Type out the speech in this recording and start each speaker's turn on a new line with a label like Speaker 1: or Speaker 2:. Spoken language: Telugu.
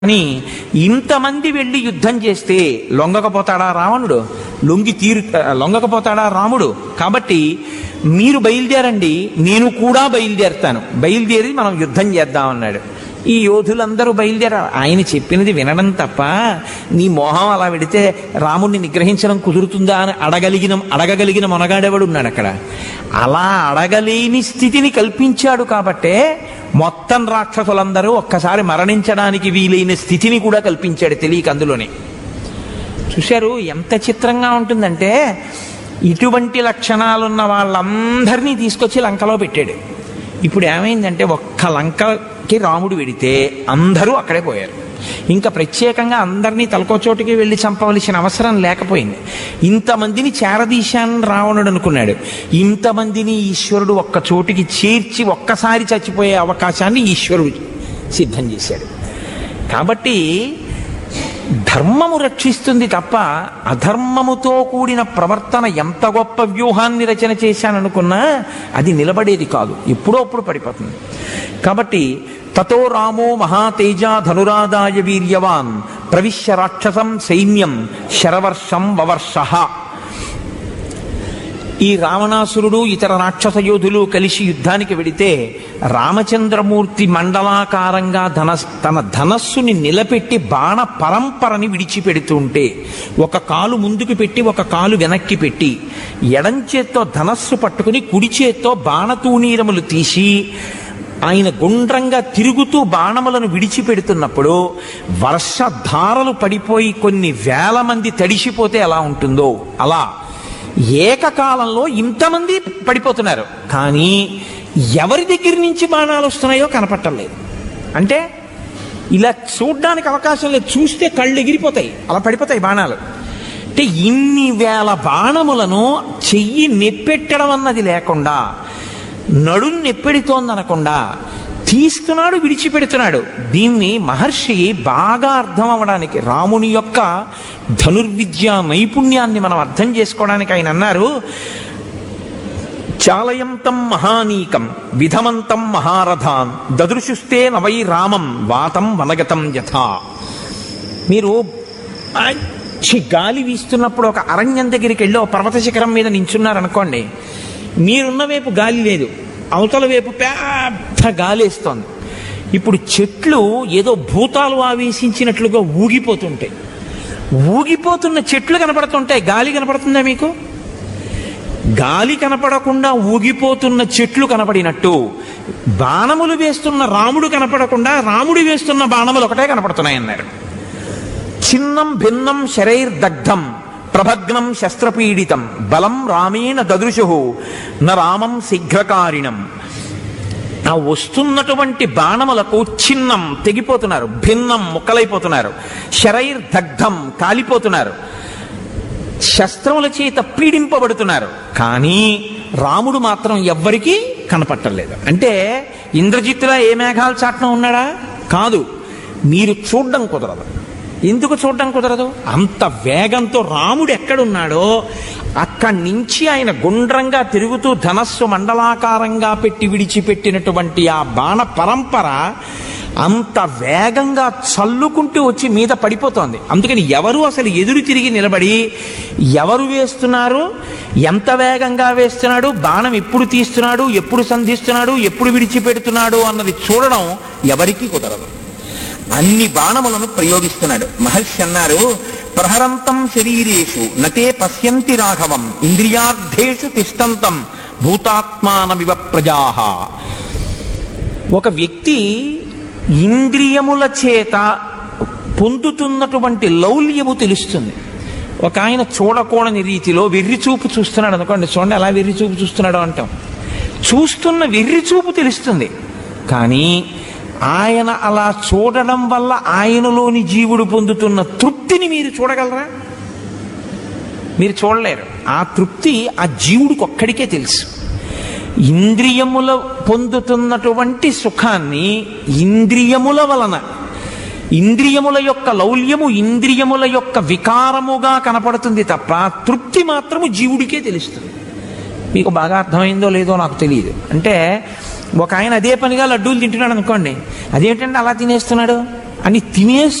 Speaker 1: అని ఇంతమంది వెళ్ళి యుద్ధం చేస్తే లొంగకపోతాడా రావణుడు లొంగి తీరు లొంగకపోతాడా రాముడు కాబట్టి మీరు బయలుదేరండి నేను కూడా బయలుదేరుతాను బయలుదేరి మనం యుద్ధం చేద్దాం అన్నాడు ఈ యోధులందరూ బయలుదేరారు ఆయన చెప్పినది వినడం తప్ప నీ మోహం అలా పెడితే రాముడిని నిగ్రహించడం కుదురుతుందా అని అడగలిగిన అడగగలిగిన మొనగాడేవాడు ఉన్నాడు అక్కడ అలా అడగలేని స్థితిని కల్పించాడు కాబట్టే మొత్తం రాక్షసులందరూ ఒక్కసారి మరణించడానికి వీలైన స్థితిని కూడా కల్పించాడు తెలియక అందులోనే చూశారు ఎంత చిత్రంగా ఉంటుందంటే ఇటువంటి లక్షణాలున్న వాళ్ళందరినీ తీసుకొచ్చి లంకలో పెట్టాడు ఇప్పుడు ఏమైందంటే ఒక్క లంకకి రాముడు వెడితే అందరూ అక్కడే పోయారు ఇంకా ప్రత్యేకంగా అందరినీ తలకో చోటుకి వెళ్ళి చంపవలసిన అవసరం లేకపోయింది ఇంతమందిని చేరదీశాన్ని రావణుడు అనుకున్నాడు ఇంతమందిని ఈశ్వరుడు ఒక్క చోటికి చేర్చి ఒక్కసారి చచ్చిపోయే అవకాశాన్ని ఈశ్వరుడు సిద్ధం చేశాడు కాబట్టి ధర్మము రక్షిస్తుంది తప్ప అధర్మముతో కూడిన ప్రవర్తన ఎంత గొప్ప వ్యూహాన్ని రచన చేశాననుకున్నా అది నిలబడేది కాదు ఎప్పుడో అప్పుడు పడిపోతుంది కాబట్టి తతో రామో మహాతేజ ధనురాదాయ వీర్యవాన్ ప్రవిశ్య రాక్షసం సైన్యం శరవర్షం వవర్ష ఈ రావణాసురుడు ఇతర రాక్షస యోధులు కలిసి యుద్ధానికి వెడితే రామచంద్రమూర్తి మండలాకారంగా ధన తన ధనస్సుని నిలబెట్టి బాణ పరంపరని విడిచిపెడుతుంటే ఒక కాలు ముందుకు పెట్టి ఒక కాలు వెనక్కి పెట్టి ఎడం చేత్తో ధనస్సు పట్టుకుని కుడి చేత్తో బాణతూనీరములు తీసి ఆయన గుండ్రంగా తిరుగుతూ బాణములను విడిచిపెడుతున్నప్పుడు వర్షధారలు పడిపోయి కొన్ని వేల మంది తడిసిపోతే ఎలా ఉంటుందో అలా ఏకకాలంలో ఇంతమంది పడిపోతున్నారు కానీ ఎవరి దగ్గర నుంచి బాణాలు వస్తున్నాయో కనపట్టలేదు అంటే ఇలా చూడ్డానికి అవకాశం లేదు చూస్తే కళ్ళు ఎగిరిపోతాయి అలా పడిపోతాయి బాణాలు అంటే ఇన్ని వేల బాణములను చెయ్యి నెప్పెట్టడం అన్నది లేకుండా నడుం నెప్పెడుతోందనకుండా తీస్తున్నాడు విడిచిపెడుతున్నాడు దీన్ని మహర్షి బాగా అర్థం అవ్వడానికి రాముని యొక్క ధనుర్విద్య నైపుణ్యాన్ని మనం అర్థం చేసుకోవడానికి ఆయన అన్నారు చాలయంతం మహానీకం విధమంతం మహారథాన్ దదృశుస్తే నవై రామం వాతం వనగతం యథా మీరు మంచి గాలి వీస్తున్నప్పుడు ఒక అరణ్యం దగ్గరికి వెళ్ళి ఒక పర్వత శిఖరం మీద నించున్నారనుకోండి మీరున్న వైపు గాలి లేదు అవతల వైపు పెద్ద గాలి వేస్తోంది ఇప్పుడు చెట్లు ఏదో భూతాలు ఆవేశించినట్లుగా ఊగిపోతుంటాయి ఊగిపోతున్న చెట్లు కనపడుతుంటాయి గాలి కనపడుతుందా మీకు గాలి కనపడకుండా ఊగిపోతున్న చెట్లు కనపడినట్టు బాణములు వేస్తున్న రాముడు కనపడకుండా రాముడు వేస్తున్న బాణములు ఒకటే కనపడుతున్నాయి అన్నారు చిన్నం భిన్నం శరైర్దగ్ధం ప్రభగ్నం శస్త్రపీడితం బలం రామేణ దదృశు న రామం శీఘ్రకారిణం ఆ వస్తున్నటువంటి బాణములకు చిన్నం తెగిపోతున్నారు భిన్నం ముక్కలైపోతున్నారు శరైర్ దగ్ధం కాలిపోతున్నారు శస్త్రముల చేత పీడింపబడుతున్నారు కానీ రాముడు మాత్రం ఎవ్వరికీ కనపట్టలేదు అంటే ఇంద్రజిత్తులా ఏ మేఘాలు చాట్న ఉన్నాడా కాదు మీరు చూడడం కుదరదు ఎందుకు చూడడం కుదరదు అంత వేగంతో రాముడు ఎక్కడున్నాడో అక్కడి నుంచి ఆయన గుండ్రంగా తిరుగుతూ ధనస్సు మండలాకారంగా పెట్టి విడిచిపెట్టినటువంటి ఆ బాణ పరంపర అంత వేగంగా చల్లుకుంటూ వచ్చి మీద పడిపోతోంది అందుకని ఎవరు అసలు ఎదురు తిరిగి నిలబడి ఎవరు వేస్తున్నారు ఎంత వేగంగా వేస్తున్నాడు బాణం ఎప్పుడు తీస్తున్నాడు ఎప్పుడు సంధిస్తున్నాడు ఎప్పుడు విడిచిపెడుతున్నాడు అన్నది చూడడం ఎవరికీ కుదరదు అన్ని బాణములను ప్రయోగిస్తున్నాడు మహర్షి అన్నారు ప్రహరంతం శరీరేషు నతే పశ్యంతి రాఘవం ఇంద్రియార్థేషు తిష్టంతం భూతాత్మానమివ ప్రజాహ ఒక వ్యక్తి ఇంద్రియముల చేత పొందుతున్నటువంటి లౌల్యము తెలుస్తుంది ఒక ఆయన చూడకూడని రీతిలో వెర్రి చూపు చూస్తున్నాడు అనుకోండి చూడండి ఎలా వెర్రి చూపు చూస్తున్నాడు అంటాం చూస్తున్న వెర్రి చూపు తెలుస్తుంది కానీ ఆయన అలా చూడడం వల్ల ఆయనలోని జీవుడు పొందుతున్న తృప్తిని మీరు చూడగలరా మీరు చూడలేరు ఆ తృప్తి ఆ జీవుడికి ఒక్కడికే తెలుసు ఇంద్రియముల పొందుతున్నటువంటి సుఖాన్ని ఇంద్రియముల వలన ఇంద్రియముల యొక్క లౌల్యము ఇంద్రియముల యొక్క వికారముగా కనపడుతుంది తప్ప తృప్తి మాత్రము జీవుడికే తెలుస్తుంది మీకు బాగా అర్థమైందో లేదో నాకు తెలియదు అంటే ఒక ఆయన అదే పనిగా లడ్డూలు తింటున్నాడు అనుకోండి అదేంటంటే అలా తినేస్తున్నాడు అని తినేసి